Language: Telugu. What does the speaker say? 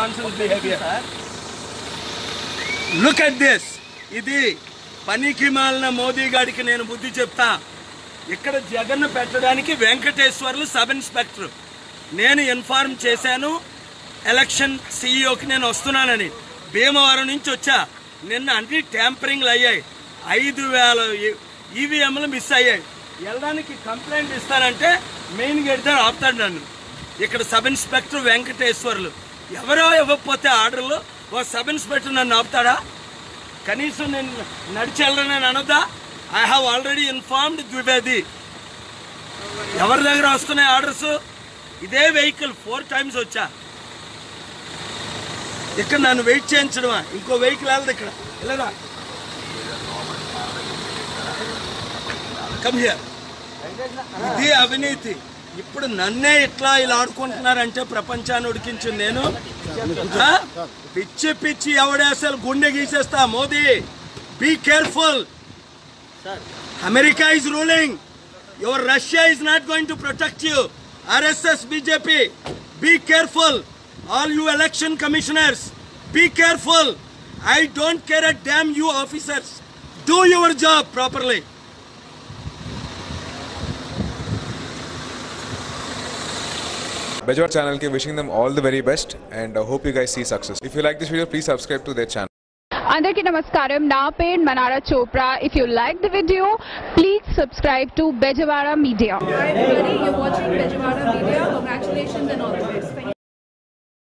Nonsense behavior. Look at this ఇది పనికి మాలిన మోదీ గారికి నేను బుద్ధి చెప్తా ఇక్కడ జగన్ పెట్టడానికి వెంకటేశ్వర్లు సబ్ ఇన్స్పెక్టర్ నేను ఇన్ఫార్మ్ చేశాను ఎలక్షన్ సీఈఓకి నేను వస్తున్నానని భీమవరం నుంచి వచ్చా నిన్న అన్ని ట్యాంపరింగ్లు అయ్యాయి ఐదు వేల ఈవీఎంలు మిస్ అయ్యాయి వెళ్ళడానికి కంప్లైంట్ ఇస్తానంటే మెయిన్ గేట్ దగ్గర ఆపుతాడు నన్ను ఇక్కడ సబ్ ఇన్స్పెక్టర్ వెంకటేశ్వర్లు ఎవరో ఇవ్వకపోతే ఆర్డర్లు ఓ సబ్ ఇన్స్పెక్టర్ నన్ను ఆపుతాడా కనీసం నేను నడిచి వెళ్ళనని అనొద్దా I have already informed Dwivedi ఎవరి దగ్గర వస్తున్నాయి ఆర్డర్స్ ఇదే వెహికల్ ఫోర్ టైమ్స్ వచ్చా ఇక్కడ నన్ను వెయిట్ చేయించడమా ఇంకో వెహికల్ వెళ్ళదు ఇక్కడ వెళ్ళరా కమ్ హియర్ ఇది అవినీతి ఇప్పుడు నన్నే ఇట్లా ఇలా ఆడుకుంటున్నారంటే ప్రపంచాన్ని ఉడికించింది నేను ఆ? పిచ్చి పిచ్చి ఎవడే అసలు గుండె గీసేస్తా Modi be careful America is ruling your Russia is not going to protect you RSS BJP be careful all you election commissioners be careful I don't care a damn you officers do your job properly Bejwar channel ke wishing them all the very best and uh, hope you guys see success. If you like this video, please subscribe to their channel. అందరికీ నమస్కారం నా పేరు Mannara Chopra if you like the video please subscribe to Bezawada media Hi everybody, you're watching Bejawara Media. Congratulations and all the best. Thank you.